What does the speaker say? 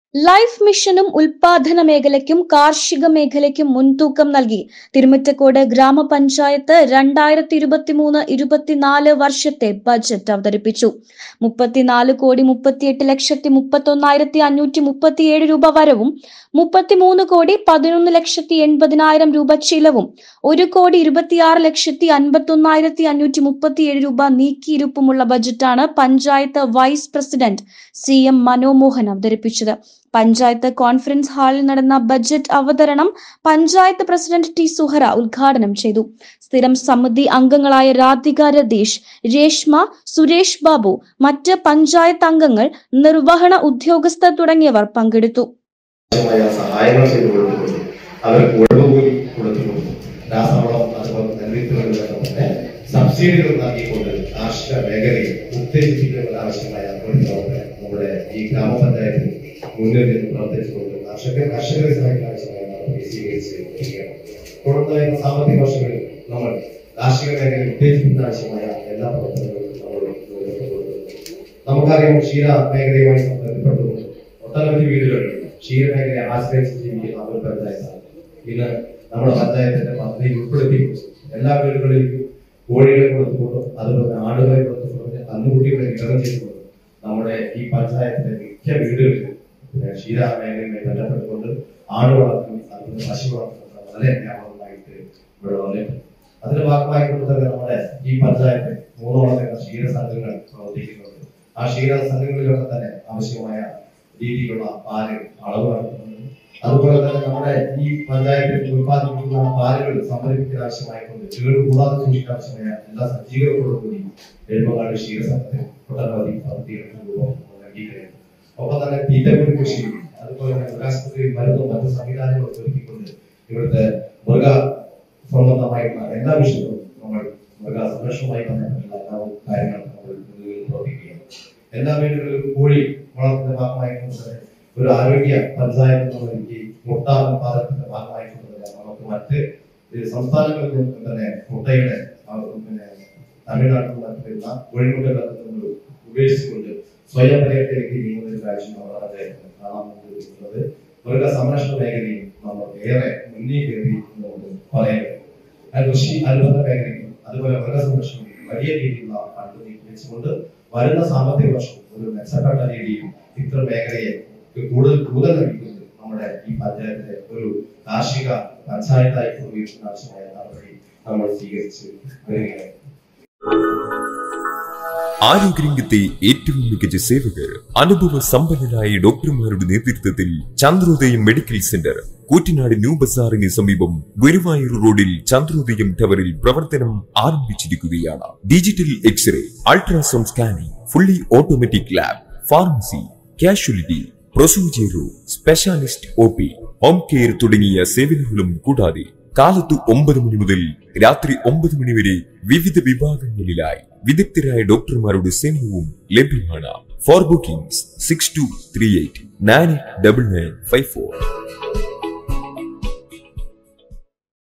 life മിഷനും ഉൽപാദന മേഖലയ്ക്കും കാർഷിക മേഖലയ്ക്കും മുൻതൂക്കം നൽകി തിരുമിറ്റക്കോട് ഗ്രാമപഞ്ചായത്ത് രണ്ടായിരത്തി ഇരുപത്തിമൂന്ന് ഇരുപത്തിനാല് വർഷത്തെ ബജറ്റ് അവതരിപ്പിച്ചു മുപ്പത്തിനാല് കോടി മുപ്പത്തിയെട്ട് ലക്ഷത്തി മുപ്പത്തൊന്നായിരത്തി അഞ്ഞൂറ്റി മുപ്പത്തിയേഴ് രൂപ വരവും മുപ്പത്തിമൂന്ന് കോടി പതിനൊന്ന് ലക്ഷത്തി എൺപതിനായിരം രൂപ ചിലവും ഒരു കോടി ഇരുപത്തിയാറ് ലക്ഷത്തി അൻപത്തൊന്നായിരത്തി അഞ്ഞൂറ്റി മുപ്പത്തിയേഴ് രൂപ നീക്കിയിരുപ്പുമുള്ള ബജറ്റാണ് panchayat vice president C M Manomohan അവതരിപ്പിച്ചത് പഞ്ചായത്ത് കോൺഫറൻസ് ഹാളിൽ നടന്ന ബജറ്റ് അവതരണം പഞ്ചായത്ത് പ്രസിഡന്റ് ടി സുഹറ ഉദ്ഘാടനം ചെയ്തു സ്ഥിരം സമിതി അംഗങ്ങളായ രാധിക രതീഷ് രേഷ്മ സുരേഷ് ബാബു മറ്റ് പഞ്ചായത്ത് അംഗങ്ങൾ നിർവഹണ ഉദ്യോഗസ്ഥർ തുടങ്ങിയവർ പങ്കെടുത്തു ആവശ്യമായ സഹായങ്ങൾ ചെയ്തു കൊടുത്തുകൊണ്ട് അവർക്ക് ഒഴിവുകൂലി കൊടുത്തുകൊണ്ട് രാസവളം അതുപോലെ നെൽവിത്തുകളിലൊക്കെ തന്നെ സബ്സിഡികൾ നൽകിക്കൊണ്ട് കാർഷിക മേഖലയെ ഉത്തേജിപ്പിക്കുന്നതിന് ആവശ്യമായ ഒരു പ്രവർത്തനം നമ്മുടെ ഈ ഗ്രാമപഞ്ചായത്തിൽ മുന്നിൽ നിന്ന് പ്രവർത്തിച്ചുകൊണ്ട് കർഷക കർഷകരെ സഹായിക്കാൻ ആവശ്യമായ നടപടി സ്വീകരിച്ച് വരികയാണ് തുടർന്ന് വരുന്ന സാമ്പത്തിക വർഷങ്ങളിൽ നമ്മൾ കാർഷിക മേഖലയെ ഉത്തേജിപ്പിക്കുന്ന ആവശ്യമായ എല്ലാ പ്രവർത്തനങ്ങളും നമ്മൾ മുന്നോട്ട് കൊണ്ടുവരുന്നു നമുക്കറിയാം ക്ഷീര മേഖലയുമായി ബന്ധപ്പെട്ടുകൊണ്ട് ഒട്ടനവധി വീടുകളുണ്ട് ക്ഷീരമേഖലയെ ആശ്രയിച്ച് ജീവിക്കുന്ന ഒരു പഞ്ചായത്താണ് ഇന്ന് നമ്മുടെ പഞ്ചായത്തിന്റെ പദ്ധതിയിൽ ഉൾപ്പെടുത്തിക്കൊണ്ട് എല്ലാ വീടുകളിലും കോഴികളെ കൊടുത്തുകൊണ്ടും അതുപോലെ ആടുകളെ കൊടുത്തുകൊണ്ടും കന്നുകുട്ടികളെ വിതരണം ചെയ്തുകൊണ്ടും നമ്മുടെ ഈ പഞ്ചായത്തിലെ മിക്ക വീടുകളിൽ പിന്നെ ക്ഷീര മേഖലയുമായി ബന്ധപ്പെട്ടുകൊണ്ട് ആട് വളർത്തും അതുപോലെ പശു വളർത്തും വളരെ വ്യാപകമായിട്ട് ഇവിടെ വന്നിട്ടുണ്ട് അതിന്റെ ഭാഗമായിക്കൊണ്ട് തന്നെ നമ്മുടെ ഈ പഞ്ചായത്തിൽ മൂന്നോളം വരുന്ന ക്ഷീര സംഘങ്ങൾ പ്രവർത്തിക്കുന്നുണ്ട് ആ ക്ഷീര സംഘങ്ങളിലൊക്കെ തന്നെ ആവശ്യമായ രീതിയിലുള്ള പാല് അളവ് നടത്തുന്നുണ്ട് അതുപോലെ തന്നെ നമ്മുടെ ഈ പഞ്ചായത്തിൽ ഉത്പാദിപ്പിക്കുന്ന പാലുകൾ സംഭരിപ്പിക്കാൻ ആവശ്യമായിക്കൊണ്ട് ചീട് കൂടാതെ സൂക്ഷിക്കാൻ ആവശ്യമായ എല്ലാ സജ്ജീകരണങ്ങളോടും കൂടി എഴുപങ്ങാട് ക്ഷീരസംഘത്തിൽ ഒട്ടനവധി പദ്ധതികൾക്ക് രൂപം നൽകിയിട്ടുണ്ട് ഒപ്പം തന്നെ തീറ്റക്കുടി കൃഷി അതുപോലെ തന്നെ മൃഗാശുപത്രി മരുന്നും മറ്റു സംവിധാനങ്ങളും ഒരുക്കിക്കൊണ്ട് ഇവിടുത്തെ മൃഗ സംബന്ധമായിട്ടുള്ള എല്ലാ വിഷയങ്ങളും നമ്മൾ മൃഗ സംരക്ഷണവുമായി ബന്ധപ്പെട്ടുള്ള എല്ലാ കാര്യങ്ങളും നമ്മൾ മുന്നിൽ പ്രവർത്തിക്കുകയാണ് എല്ലാ വീടുകളിലും കോഴി വളർത്തുന്ന ഭാഗമായിക്കൊണ്ട് തന്നെ ഒരു ആരോഗ്യ പഞ്ചായത്ത് എന്നുള്ള രീതിയിൽ മുട്ട ഉത്പാദനത്തിന്റെ ഭാഗമായിക്കൊണ്ട് തന്നെ നമുക്ക് മറ്റ് ഈ സംസ്ഥാനങ്ങളിൽ നിന്നും തന്നെ മുട്ടയുടെ ആ, പിന്നെ തമിഴ്നാട്ടിൽ നടത്തുന്ന കോഴിമുട്ടകളൊക്കെ നമ്മൾ ഉപേക്ഷിച്ചുകൊണ്ട് സ്വയം പര്യാപ്തയിലേക്ക് നീങ്ങുന്ന കാഴ്ച നമ്മൾ വളരെ കാണാൻ വേണ്ടിയിട്ടുള്ളത് മൃഗ സംരക്ഷണ മേഖലയിൽ നമ്മൾ ഏറെ മുന്നിൽ കയറി എന്നുകൊണ്ട് പറയാൻ കഴിയും ആ കൃഷി അനുബന്ധ മേഖലയിൽ അതുപോലെ മൃഗസംരക്ഷണം വലിയ രീതിയിലുള്ള ഫണ്ട് നീക്കി വെച്ചുകൊണ്ട് വരുന്ന സാമ്പത്തിക വർഷം ഒരു മെച്ചപ്പെട്ട രീതിയിൽ ഇത്തരം മേഖലയെ കൂടുതൽ കൂടുതൽ നൽകിക്കൊണ്ട് നമ്മുടെ ഈ പഞ്ചായത്തിലെ ഒരു കാർഷിക പഞ്ചായത്തായി ഉപയോഗിക്കുന്ന ആവശ്യമായ നടപടി നമ്മൾ സ്വീകരിച്ച് വരികയാണ് ആരോഗ്യരംഗത്തെ ഏറ്റവും മികച്ച സേവകർ അനുഭവ സമ്പന്നരായ ഡോക്ടർമാരുടെ നേതൃത്വത്തിൽ Chandrodayam medical centre Koottanad new ബസാറിന് സമീപം ഗുരുവായൂർ റോഡിൽ ചന്ദ്രോദയം ടവറിൽ പ്രവർത്തനം ആരംഭിച്ചിരിക്കുകയാണ് digital x ray ultrasound scanning fully automatic lab pharmacy casualty procedure specialist O P home care തുടങ്ങിയ സേവനങ്ങളും കൂടാതെ കാലത്ത് ഒമ്പത് മണി മുതൽ രാത്രി ഒമ്പത് മണി വരെ വിവിധ വിഭാഗങ്ങളിലായി വിദഗ്ധരായ ഡോക്ടർമാരുടെ സേവനവും ലഭ്യമാണ് for bookings six two three eight nine double nine five four